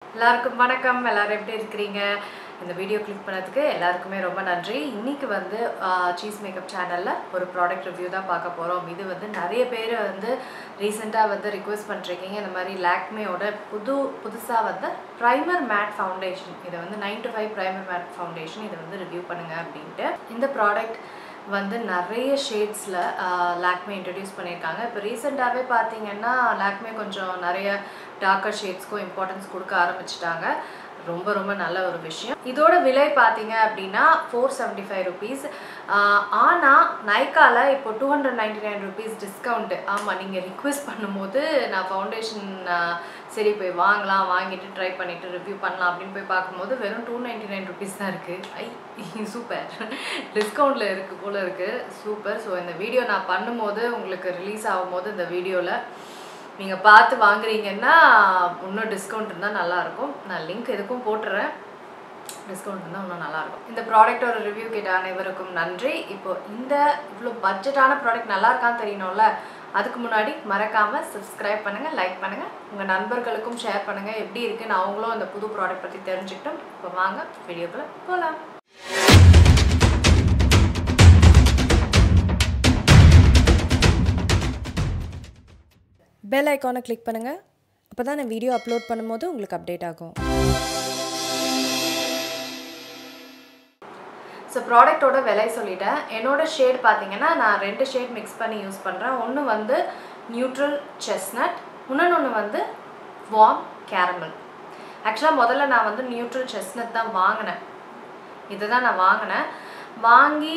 எல்லாருக்கும் வணக்கம் எல்லாரும் எப்படி இருக்கிறீங்க இந்த வீடியோ கிளிக் பண்ணதுக்கு எல்லாருக்குமே ரொம்ப நன்றி இன்னைக்கு வந்து சீஸ் மேக்கப் சேனலில் ஒரு ப்ராடக்ட் ரிவ்யூ தான் பார்க்க போகிறோம் இது வந்து நிறைய பேர் வந்து ரீசெண்டாக வந்து ரிக்வெஸ்ட் பண்ணிருக்கீங்க இந்த மாதிரி லாக்மேயோட புது புதுசாக வந்து ப்ரைமர் மேட் ஃபவுண்டேஷன் இதை வந்து nine to five primer matte foundation இதை வந்து ரிவ்யூ பண்ணுங்க அப்படின்ட்டு இந்த ப்ராடக்ட் வந்து நிறைய ஷேட்ஸில் லாக்மே இன்ட்ரடியூஸ் பண்ணியிருக்காங்க இப்போ ரீசெண்டாகவே பார்த்தீங்கன்னா லாக்மே கொஞ்சம் நிறைய டார்க்கர் ஷேட்ஸ்க்கும் இம்பார்ட்டன்ஸ் கொடுக்க ஆரம்பிச்சிட்டாங்க ரொம்ப ரொம்ப நல்ல ஒரு விஷயம் இதோட விலை பார்த்தீங்க அப்படின்னா ஃபோர் செவன்ட்டி ஃபைவ் ருபீஸ் ஆனால் நைக்காவில் இப்போ two hundred ninety nine rupees discount ஆமாம் நீங்கள் ரிக்வெஸ்ட் பண்ணும்போது நான் ஃபவுண்டேஷன் சரி போய் வாங்கலாம் வாங்கிட்டு ட்ரை பண்ணிவிட்டு ரிவ்யூ பண்ணலாம் அப்படின்னு போய் பார்க்கும்போது வெறும் டூ நைன்டி நைன் ருபீஸ் தான் இருக்குது ஐ சூப்பர் டிஸ்கவுண்ட்டில் இருக்குது போல் இருக்குது சூப்பர் ஸோ இந்த வீடியோ நான் பண்ணும்போது உங்களுக்கு ரிலீஸ் ஆகும்போது இந்த வீடியோவில் நீங்கள் பார்த்து வாங்குறீங்கன்னா இன்னும் டிஸ்கவுண்ட் இருந்தால் நல்லாயிருக்கும் நான் லிங்க் எதுக்கும் போட்டுறேன் டிஸ்கவுண்ட் இருந்தால் இன்னும் நல்லாயிருக்கும் இந்த ப்ராடக்டோட ரிவ்யூ கேட்ட அனைவருக்கும் நன்றி இப்போ இந்த இவ்வளோ பட்ஜெட்டான ப்ராடக்ட் நல்லா இருக்கான்னு தெரியணும்ல அதுக்கு முன்னாடி மறக்காமல் சப்ஸ்கிரைப் பண்ணுங்கள் லைக் பண்ணுங்கள் உங்கள் நண்பர்களுக்கும் ஷேர் பண்ணுங்கள் எப்படி இருக்குன்னு அவங்களும் இந்த புது ப்ராடக்ட் பற்றி தெரிஞ்சுக்கிட்டோம் இப்போ வாங்க வீடியோக்குள்ளே போகலாம் பெல் ஐக்கானை கிளிக் பண்ணுங்கள் அப்போ தான் நான் வீடியோ அப்லோட் பண்ணும்போது உங்களுக்கு அப்டேட் ஆகும் ஸோ ப்ராடக்ட்டோட விலை சொல்லிட்டேன் என்னோட ஷேட் பார்த்தீங்கன்னா நான் ரெண்டு ஷேட் மிக்ஸ் பண்ணி யூஸ் பண்ணுறேன் ஒன்று வந்து நியூட்ரல் செஸ்னட் இன்னொன்று ஒன்று வந்து வார்ம் கேரமல் ஆக்சுவலாக முதல்ல நான் வந்து நியூட்ரல் செஸ்னட் தான் வாங்கினேன் இதை தான் நான் வாங்கினேன் வாங்கி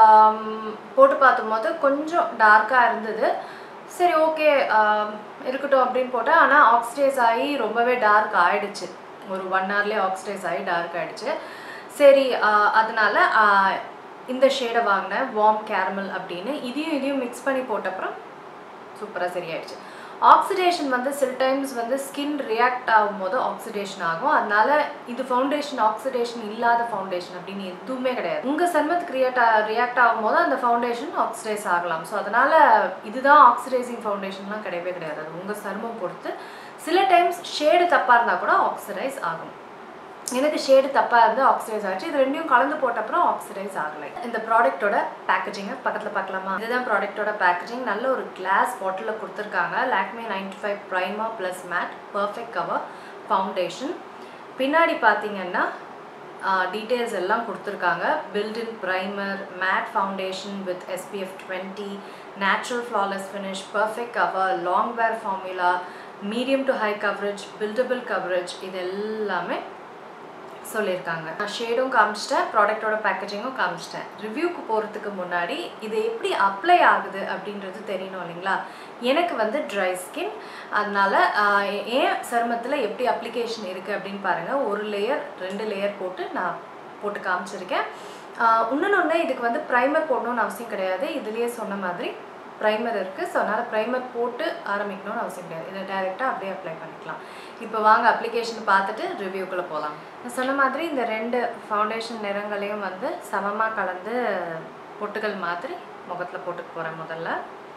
போட்டு பார்த்தும்போது கொஞ்சம் டார்க்காக இருந்தது சரி ஓகே இருக்கட்டும் அப்படின்னு போட்டேன் ஆனால் ஆக்சிடைஸ் ஆகி ரொம்பவே டார்க் ஆகிடுச்சு ஒரு ஒன் ஹவர்லேயே ஆக்சிடைஸ் ஆகி டார்க் ஆகிடுச்சு சரி அதனால் இந்த ஷேடை வாங்கினேன் வார்ம் கேரமல் அப்படின்னு இதையும் இதையும் மிக்ஸ் பண்ணி போட்டப்புறம் சூப்பராக சரியாயிடுச்சு ஆக்சிடேஷன் வந்து சில டைம்ஸ் வந்து ஸ்கின் ரியாக்ட் ஆகும்போது ஆக்சிடேஷன் ஆகும் அதனால இது ஃபவுண்டேஷன் ஆக்சிடேஷன் இல்லாத ஃபவுண்டேஷன் அப்படின்னு எதுவுமே கிடையாது உங்கள் சர்மத்துக்கு ரியாக்ட் ரியாக்ட் ஆகும்போது அந்த ஃபவுண்டேஷன் ஆக்சிடைஸ் ஆகலாம் ஸோ அதனால் இதுதான் ஆக்சிடைசிங் ஃபவுண்டேஷன்லாம் கிடையவே கிடையாது அது உங்கள் சர்மம் பொறுத்து சில டைம்ஸ் ஷேடு தப்பாக இருந்தால் கூட ஆக்சிடைஸ் ஆகும் எனக்கு ஷேடு தப்பாக இருந்து ஆக்சிடைஸ் ஆச்சு இது ரெண்டையும் கலந்து போட்ட அப்புறம் ஆக்சிடைஸ் ஆகலை இந்த ப்ராடக்ட்டோட பேக்கேஜிங்கை பக்கத்தில் பார்க்கலாமா இதுதான் ப்ராடக்ட்டோட பேக்கேஜிங் நல்ல ஒரு கிளாஸ் பாட்டிலில் கொடுத்துருக்காங்க Lakme ninety five prima plus matte perfect cover foundation பின்னாடி பார்த்தீங்கன்னா டீட்டெயில்ஸ் எல்லாம் கொடுத்துருக்காங்க built in primer matte foundation with SPF twenty natural flawless finish perfect cover long wear formula medium to high coverage buildable coverage இது எல்லாமே சொல்லியிருக்காங்க நான் ஷேடும் காமிச்சிட்டேன் ப்ராடக்டோட பேக்கேஜிங்கும் காமிச்சிட்டேன் ரிவ்யூக்கு போகிறதுக்கு முன்னாடி இது எப்படி அப்ளை ஆகுது அப்படின்றது தெரியணும் இல்லைங்களா எனக்கு வந்து ட்ரை ஸ்கின் அதனால் ஏன் சருமத்தில் எப்படி அப்ளிகேஷன் இருக்குது அப்படின்னு பாருங்கள் ஒரு லேயர் ரெண்டு லேயர் போட்டு நான் போட்டு காமிச்சிருக்கேன் இன்னொன்று இதுக்கு வந்து ப்ரைமர் போடணும்னு அவசியம் கிடையாது இதுலேயே சொன்ன மாதிரி ப்ரைமர் இருக்குது ஸோ அதனால் ப்ரைமர் போட்டு ஆரம்பிக்கணும்னு அவசியம் கிடையாது இதை டைரெக்டாக அப்படியே அப்ளை பண்ணிக்கலாம் இப்போ வாங்க அப்ளிகேஷன் பார்த்துட்டு ரிவ்யூக்குள்ளே போகலாம் நான் சொன்ன மாதிரி இந்த ரெண்டு ஃபவுண்டேஷன் நிறங்களையும் வந்து சமமாக கலந்து பொட்டுகள் மாதிரி முகத்தில் போட்டுக்க போகிறேன் முதல்ல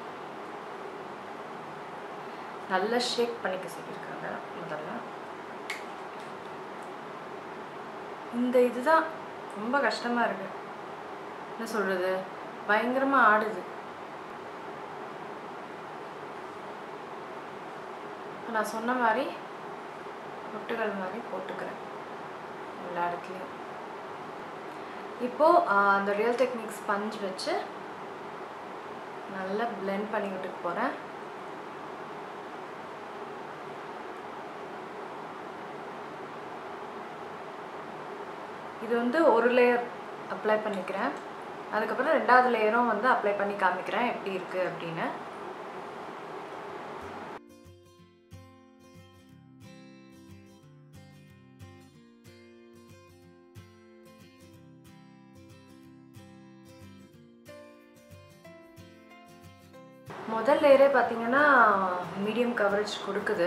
நல்லா ஷேக் பண்ணிக்க சொல்லியிருக்காங்க முதல்ல இந்த இதுதான் ரொம்ப கஷ்டமாக இருக்குது என்ன சொல்கிறது பயங்கரமாக ஆடுது நான் சொன்ன மாதிரி பொட்டுகள் மாதிரி போட்டுக்கிறேன் எல்லா இடத்துலையும் இப்போது அந்த ரியல் டெக்னிக் ஸ்பஞ்ச் வச்சு நல்லா பிளெண்ட் பண்ணி விட்டுக்கு போகிறேன் இது வந்து ஒரு லேயர் அப்ளை பண்ணிக்கிறேன் அதுக்கப்புறம் ரெண்டாவது லேயரும் வந்து அப்ளை பண்ணி காமிக்கிறேன் எப்படி இருக்குது அப்படின்னு முதல் லேயரே பார்த்தீங்கன்னா மீடியம் கவரேஜ் கொடுக்குது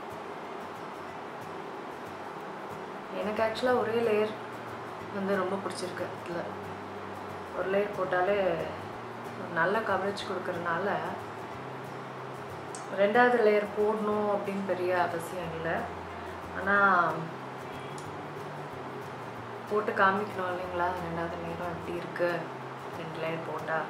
எனக்கு ஆக்சுவலாக ஒரே லேயர் வந்து ரொம்ப பிடிச்சிருக்கு இதில் ஒரு லேயர் போட்டாலே நல்ல கவரேஜ் கொடுக்கறனால ரெண்டாவது லேயர் போடணும் அப்படின்னு பெரிய அவசியம் இல்லை ஆனால் போட்டு காமிக்கணும் இல்லைங்களா ரெண்டாவது நேரம் எப்படி இருக்கு ரெண்டு லேயர் போட்டால்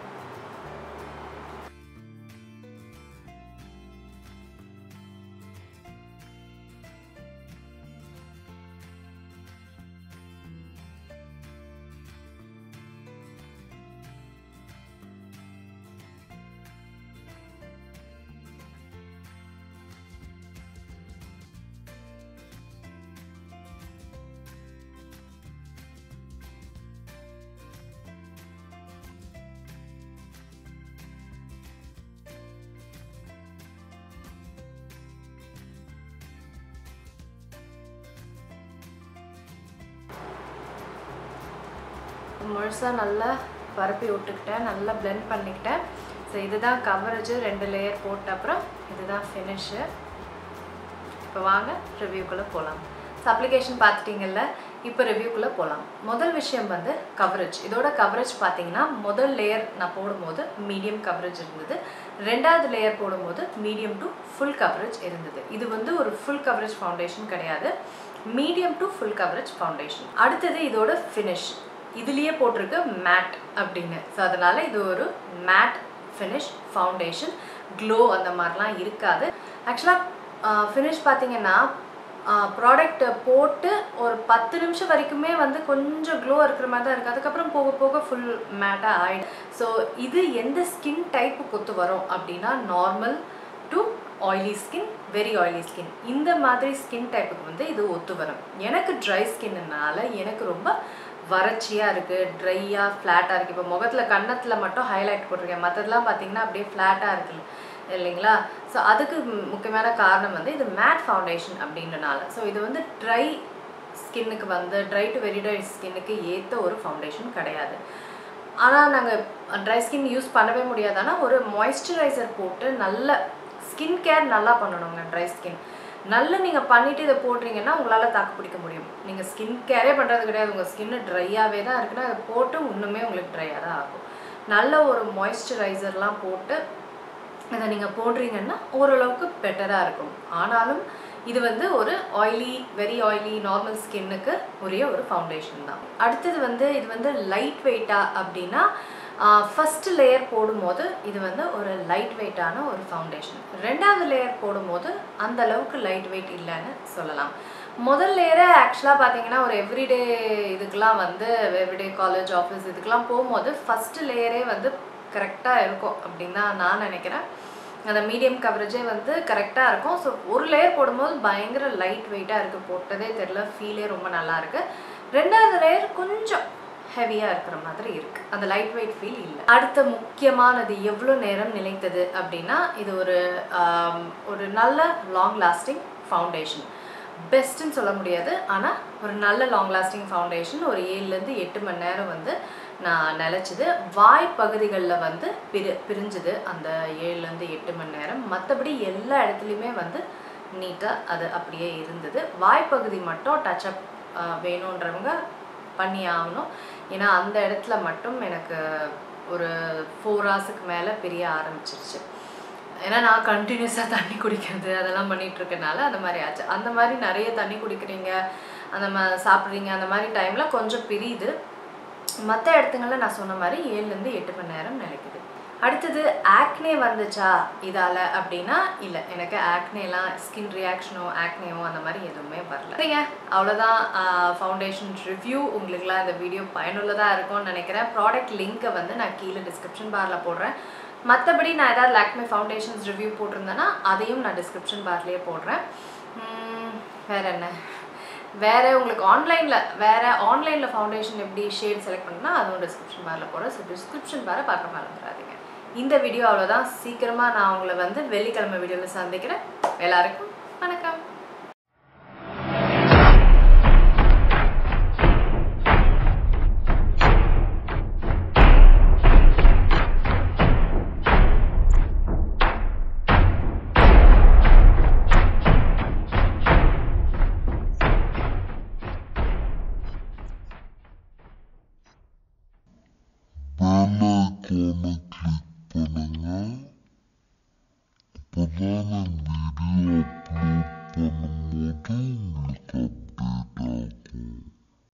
முழுசாக நல்லா பரப்பி விட்டுக்கிட்டேன் நல்லா blend பண்ணிக்கிட்டேன் ஸோ இதுதான் கவரேஜ் ரெண்டு லேயர் போட்ட அப்புறம் இதுதான் ஃபினிஷு இப்போ வாங்க ரிவ்யூக்குள்ளே போகலாம் ஸோ அப்ளிகேஷன் பார்த்துட்டிங்கல்ல இப்போ ரிவ்யூக்குள்ளே போகலாம் முதல் விஷயம் வந்து கவரேஜ் இதோட கவரேஜ் பார்த்தீங்கன்னா முதல் லேயர் நான் போடும்போது மீடியம் கவரேஜ் இருந்தது ரெண்டாவது லேயர் போடும்போது மீடியம் டு ஃபுல் கவரேஜ் இருந்தது இது வந்து ஒரு ஃபுல் கவரேஜ் ஃபவுண்டேஷன் கிடையாது medium to full coverage foundation அடுத்தது இதோட ஃபினிஷ் இதுலேயே போட்டிருக்கு மேட் அப்படின்னு ஸோ அதனால் இது ஒரு மேட் ஃபினிஷ் ஃபவுண்டேஷன் க்ளோ அந்த மாதிரிலாம் இருக்காது ஆக்சுவலாக ஃபினிஷ் பார்த்தீங்கன்னா ப்ராடக்ட் போட்டு ஒரு பத்து நிமிஷம் வரைக்குமே வந்து கொஞ்சம் க்ளோ இருக்கிற மாதிரி தான் இருக்குது அதுக்கப்புறம் போக போக ஃபுல் மேட்டாக ஆகிடும் ஸோ இது எந்த ஸ்கின் டைப்புக்கு ஒத்து வரும் அப்படின்னா normal to oily skin very oily skin இந்த மாதிரி ஸ்கின் டைப்புக்கு வந்து இது ஒத்து வரும் எனக்கு ட்ரை ஸ்கின்னுனால எனக்கு ரொம்ப வறட்சியாக இருக்குது ட்ரையாக ஃப்ளாட்டாக இருக்குது இப்போ முகத்தில் கன்னத்தில் மட்டும் ஹைலைட் போட்டிருக்கேன் மற்றதெல்லாம் பார்த்தீங்கன்னா அப்படியே ஃப்ளாட்டாக இருக்குல்ல இல்லைங்களா ஸோ அதுக்கு மு- முக்கியமான காரணம் வந்து இது மேட் ஃபவுண்டேஷன் அப்படின்றனால ஸோ இது வந்து ட்ரை ஸ்கின்னுக்கு வந்து ட்ரை டு வெரி ட்ரை ஸ்கின்னுக்கு ஏற்ற ஒரு ஃபவுண்டேஷன் கிடையாது ஆனால் நாங்கள் ட்ரை ஸ்கின் யூஸ் பண்ணவே முடியாது ஆனால் ஒரு மாய்ஸ்சரைசர் போட்டு நல்ல ஸ்கின் கேர் நல்லா பண்ணணுங்க ட்ரை ஸ்கின் நல்லா நீங்கள் பண்ணிவிட்டு இதை போடுறீங்கன்னா உங்களால் தாக்கு பிடிக்க முடியும் நீங்கள் ஸ்கின் கேரே பண்ணுறது கிடையாது உங்கள் ஸ்கின்னு ட்ரையாகவே தான் இருக்குன்னா அதை போட்டு இன்னுமே உங்களுக்கு ட்ரையாக தான் ஆகும் நல்ல ஒரு மாய்ஸ்சரைசர்லாம் போட்டு இதை நீங்கள் போடுறீங்கன்னா ஓரளவுக்கு பெட்டராக இருக்கும் ஆனாலும் இது வந்து ஒரு ஆயிலி வெரி ஆயிலி நார்மல் ஸ்கின்னுக்கு உரிய ஒரு ஃபவுண்டேஷன் தான் அடுத்தது வந்து இது வந்து லைட் வெயிட்டா அப்படின்னா ஃபஸ்ட்டு லேயர் போடும்போது இது வந்து ஒரு லைட் வெயிட்டான ஒரு ஃபவுண்டேஷன் ரெண்டாவது லேயர் போடும்போது அந்த அளவுக்கு லைட் வெயிட் இல்லைன்னு சொல்லலாம் முதல் லேயரை ஆக்சுவலாக பார்த்தீங்கன்னா ஒரு எவ்ரிடே இதுக்கெலாம் வந்து எவ்ரிடே காலேஜ் ஆஃபீஸ் இதுக்கெலாம் போகும்போது ஃபஸ்ட்டு லேயரே வந்து கரெக்டாக இருக்கும் அப்படின்னு தான் நான் நினைக்கிறேன் அந்த மீடியம் கவரேஜே வந்து கரெக்டாக இருக்கும் ஸோ ஒரு லேயர் போடும்போது பயங்கர லைட் வெயிட்டாக இருக்குது போட்டதே தெரில ஃபீலே ரொம்ப நல்லா இருக்கு ரெண்டாவது லேயர் கொஞ்சம் ஹெவியாக இருக்கிற மாதிரி இருக்குது அந்த லைட் வெயிட் ஃபீல் இல்லை அடுத்த முக்கியமானது எவ்வளோ நேரம் நிலைத்தது அப்படின்னா இது ஒரு ஆம், ஒரு நல்ல லாங் லாஸ்டிங் ஃபவுண்டேஷன் பெஸ்ட்டுன்னு சொல்ல முடியாது ஆனால் ஒரு நல்ல லாங் லாஸ்டிங் ஃபவுண்டேஷன் ஒரு ஏழுலேருந்து எட்டு மணி நேரம் வந்து நான் நிலச்சிது வாய் பகுதிகளில் வந்து பிரி பிரிஞ்சுது அந்த ஏழுலேருந்து எட்டு மணி நேரம் மற்றபடி எல்லா இடத்துலையுமே வந்து நீட்டாக அது அப்படியே இருந்தது வாய்ப்பகுதி மட்டும் டச்சப் வேணுன்றவங்க பண்ணி ஆகணும் ஏன்னா அந்த இடத்துல மட்டும் எனக்கு ஒரு ஃபோர் ஹவர்ஸுக்கு மேலே பிரிய ஆரம்பிச்சிருச்சு ஏன்னா நான் கண்டினியூஸாக தண்ணி குடிக்கிறது அதெல்லாம் பண்ணிட்டு இருக்கனால அந்த மாதிரி ஆச்சு அந்த மாதிரி நிறைய தண்ணி குடிக்கிறீங்க அந்த மா சாப்பிட்றீங்க அந்த மாதிரி டைமில் கொஞ்சம் பிரியுது மற்ற இடத்துங்களில் நான் சொன்ன மாதிரி ஏழுலேருந்து எட்டு மணி நேரம் நிலைக்குது அடுத்தது ஆக்னே வந்துச்சா இதால் அப்படின்னா இல்லை எனக்கு ஆக்னேலாம் ஸ்கின் ரியாக்ஷனோ ஆக்னேவோ அந்த மாதிரி எதுவுமே வரல சரிங்க அவ்வளோதான் ஃபவுண்டேஷன் ரிவ்யூ உங்களுக்குலாம் இந்த வீடியோ பயனுள்ளதாக இருக்கும்னு நினைக்கிறேன் ப்ராடக்ட் லிங்க்கை வந்து நான் கீழே டிஸ்கிரிப்ஷன் பாரில் போடுறேன் மற்றபடி நான் ஏதாவது லாக்மே ஃபவுண்டேஷன்ஸ் ரிவ்யூ போட்டிருந்தேன்னா அதையும் நான் டிஸ்கிரிப்ஷன் பார்லேயே போடுறேன் உம், வேற என்ன வேற உங்களுக்கு ஆன்லைனில் வேற ஆன்லைனில் ஃபவுண்டேஷன் எப்படி ஷேட் செலக்ட் பண்ணா அதுவும் டிஸ்கிரிப்ஷன் பாரில் போடுறேன் ஸோ டிஸ்கிரிப்ஷன் பாரை பார்க்க மறந்துடாதீங்க இந்த வீடியோ அவ்வளோதான் சீக்கிரமாக நான் உங்களை வந்து வெள்ளிக்கிழமை வீடியோவில் சந்திக்கிறேன் எல்லாருக்கும் வணக்கம்